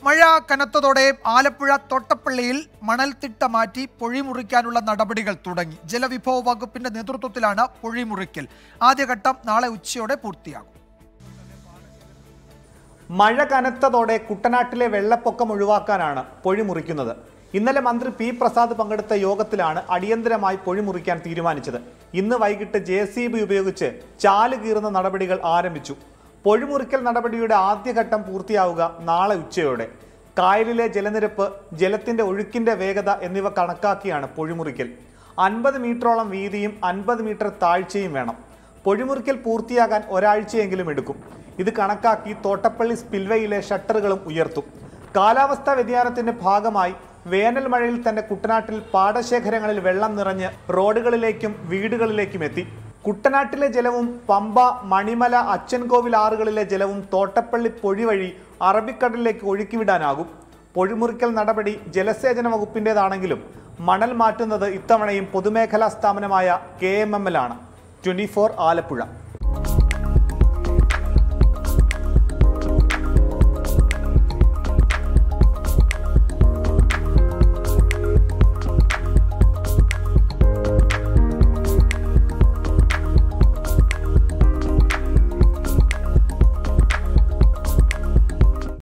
മഴ കനത്തതോടെ ആലപ്പുഴ തോട്ടപ്പള്ളിയിൽ മണൽത്തിട്ട മാറ്റി പൊഴിമുറിക്കാനുള്ള നടപടികൾ തുടങ്ങി ജലവിഭവ വകുപ്പിന്റെ നേതൃത്വത്തിലാണ് പൊഴിമുറിക്കൽ ആദ്യഘട്ടം നാളെ ഉച്ചയോടെ പൂർത്തിയാകും മഴ കനത്തതോടെ കുട്ടനാട്ടിലെ വെള്ളപ്പൊക്കം ഒഴിവാക്കാനാണ് പൊഴി മുറിക്കുന്നത് ഇന്നലെ മന്ത്രി പി പ്രസാദ് പങ്കെടുത്ത യോഗത്തിലാണ് അടിയന്തരമായി പൊഴി മുറിക്കാൻ തീരുമാനിച്ചത് ഇന്ന് വൈകിട്ട് ജെ സി ബി ഉപയോഗിച്ച് ചാല് കീറുന്ന നടപടികൾ ആരംഭിച്ചു പൊഴിമുറിക്കൽ നടപടിയുടെ ആദ്യഘട്ടം പൂർത്തിയാവുക നാളെ ഉച്ചയോടെ കായലിലെ ജലനിരപ്പ് ജലത്തിന്റെ ഒഴുക്കിന്റെ വേഗത എന്നിവ കണക്കാക്കിയാണ് പൊഴിമുറിക്കൽ അൻപത് മീറ്ററോളം വീതിയും അൻപത് മീറ്റർ താഴ്ചയും വേണം പൊഴിമുറിക്കൽ പൂർത്തിയാകാൻ ഒരാഴ്ചയെങ്കിലും എടുക്കും ഇത് കണക്കാക്കി തോട്ടപ്പള്ളി സ്പിൽവേയിലെ ഷട്ടറുകളും ഉയർത്തും കാലാവസ്ഥാ വ്യതിയാനത്തിന്റെ ഭാഗമായി വേനൽ മഴയിൽ തന്നെ കുട്ടനാട്ടിൽ പാടശേഖരങ്ങളിൽ വെള്ളം നിറഞ്ഞ് റോഡുകളിലേക്കും വീടുകളിലേക്കും എത്തി കുട്ടനാട്ടിലെ ജലവും പമ്പ മണിമല അച്ചൻകോവിൽ ആറുകളിലെ ജലവും തോട്ടപ്പള്ളി പൊഴി വഴി അറബിക്കടലിലേക്ക് ഒഴുക്കിവിടാനാകും പൊഴിമുറിക്കൽ നടപടി ജലസേചന വകുപ്പിൻ്റെതാണെങ്കിലും മണൽ മാറ്റുന്നത് ഇത്തവണയും പൊതുമേഖലാ സ്ഥാപനമായ കെ എം എം എൽ ആണ് ട്വന്റി ഫോർ ആലപ്പുഴ